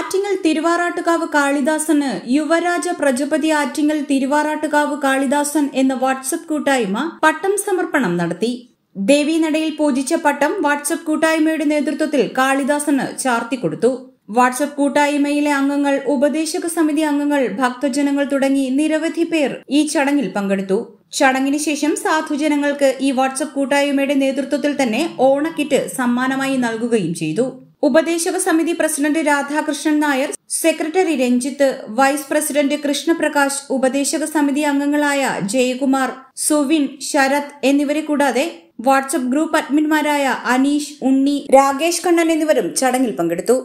ആറ്റിങ്ങൽ തിരുവാറാട്ടുകാവ് കാളിദാസന് യുവരാജ പ്രജപതി ആറ്റിങ്ങൽ തിരുവാറാട്ടുകാവ് കാളിദാസൻ എന്ന വാട്സപ്പ് കൂട്ടായ്മ പട്ടം സമർപ്പണം നടത്തി ദേവീനടയിൽ പൂജിച്ച പട്ടം വാട്സപ്പ് കൂട്ടായ്മയുടെ നേതൃത്വത്തിൽ കാളിദാസന് ചാർത്തിക്കൊടുത്തു വാട്സപ്പ് കൂട്ടായ്മയിലെ അംഗങ്ങൾ ഉപദേശക സമിതി അംഗങ്ങൾ ഭക്തജനങ്ങൾ തുടങ്ങി നിരവധി പേർ ഈ ചടങ്ങിൽ പങ്കെടുത്തു ചടങ്ങിന് ശേഷം സാധുജനങ്ങൾക്ക് ഈ വാട്സപ്പ് കൂട്ടായ്മയുടെ നേതൃത്വത്തിൽ തന്നെ ഓണക്കിറ്റ് സമ്മാനമായി നൽകുകയും ചെയ്തു ഉപദേശക സമിതി president Radhakrishnan Nair secretary Ranjith vice president Krishnaprakash ഉപദേശക സമിതി അംഗങ്ങളായ ജയകുമാർ സുവിൻ ശരത് എന്നിവരെ കൂടാതെ വാട്സപ്പ് ഗ്രൂപ്പ് അഡ്മിന്മാരായ അനീഷ് ഉണ്ണി രാകേഷ് കണ്ണൻ എന്നിവരും ചടങ്ങിൽ പങ്കെടുത്തു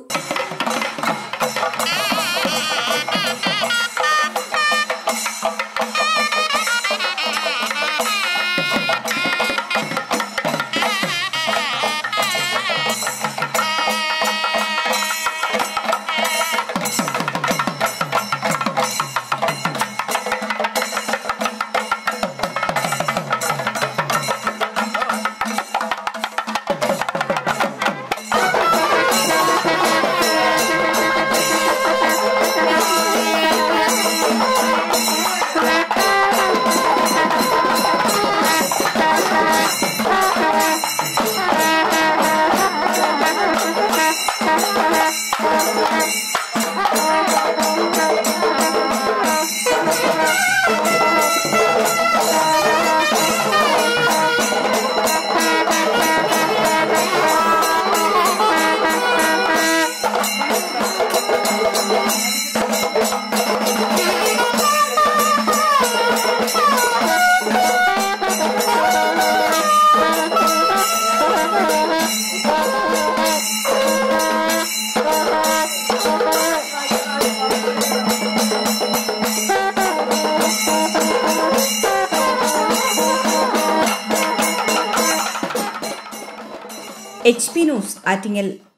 എച്ച് പി ന്യൂസ് ആറ്റിങ്ങൽ